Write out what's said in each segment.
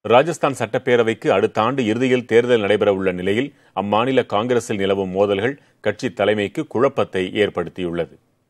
ராஜஸ்தான் சட்டப்பேரவைக்கு அடுத்த ஆண்டு இறுதியில் தேர்தல் நடைபெறவுள்ள நிலையில் அம்மாநில காங்கிரஸில் நிலவும் மோதல்கள் கட்சி தலைமைக்கு குழப்பத்தை ஏற்படுத்தியுள்ளது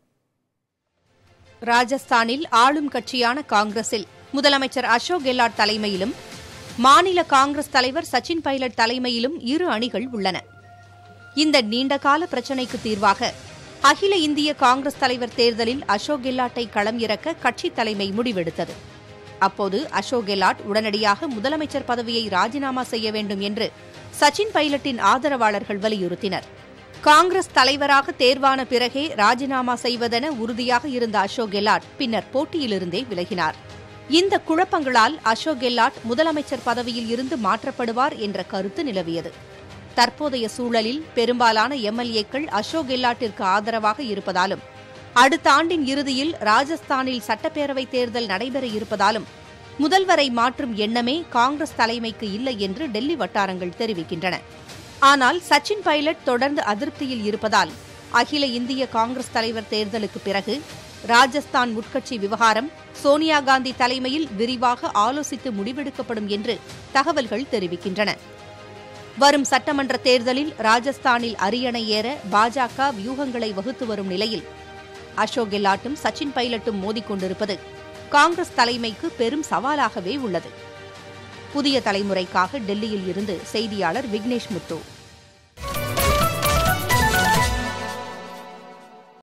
ராஜஸ்தானில் ஆளும் கட்சியான காங்கிரஸில் முதலமைச்சர் அசோக் கெலாட் தலைமையிலும் மாநில காங்கிரஸ் தலைவர் சச்சின் பைலட் தலைமையிலும் இரு அணிகள் உள்ளன இந்த நீண்டகால பிரச்சினைக்கு தீர்வாக அகில இந்திய காங்கிரஸ் தலைவர் தேர்தலில் அசோக் கெலாட்டை களம் இறக்க கட்சி தலைமை முடிவெடுத்தது அப்போது அசோக் கெலாட் உடனடியாக முதலமைச்சர் பதவியை ராஜினாமா செய்ய வேண்டும் என்று சச்சின் பைலட்டின் ஆதரவாளர்கள் வலியுறுத்தினர் காங்கிரஸ் தலைவராக தேர்வான பிறகே ராஜினாமா செய்வதென உறுதியாக இருந்த அசோக் கெலாட் பின்னர் போட்டியிலிருந்தே விலகினார் இந்த குழப்பங்களால் அசோக் கெல்லாட் முதலமைச்சர் பதவியில் இருந்து மாற்றப்படுவார் என்ற கருத்து நிலவியது தற்போதைய சூழலில் பெரும்பாலான எம்எல்ஏக்கள் அசோக் கெல்லாட்டிற்கு ஆதரவாக இருப்பதாலும் அடுத்த ஆண்டின் இறுதியில் ராஜஸ்தானில் சட்டப்பேரவைத் தேர்தல் நடைபெற இருப்பதாலும் முதல்வரை மாற்றும் எண்ணமே காங்கிரஸ் தலைமைக்கு இல்லை என்று டெல்லி வட்டாரங்கள் தெரிவிக்கின்றன ஆனால் சச்சின் பைலட் தொடர்ந்து அதிருப்தியில் இருப்பதால் அகில இந்திய காங்கிரஸ் தலைவர் தேர்தலுக்கு பிறகு ராஜஸ்தான் உட்கட்சி விவகாரம் சோனியா காந்தி தலைமையில் விரிவாக ஆலோசித்து முடிவெடுக்கப்படும் என்று தகவல்கள் தெரிவிக்கின்றன வரும் சட்டமன்ற தேர்தலில் ராஜஸ்தானில் அரியணை ஏற பாஜக வியூகங்களை வகுத்து வரும் நிலையில் அசோக் கெலாட்டும் சச்சின் பைலட்டும் மோதிக்கொண்டிருப்பது காங்கிரஸ் தலைமைக்கு பெரும் சவாலாகவே உள்ளது புதிய தலைமுறைக்காக டெல்லியில் இருந்து செய்தியாளர் விக்னேஷ் முத்து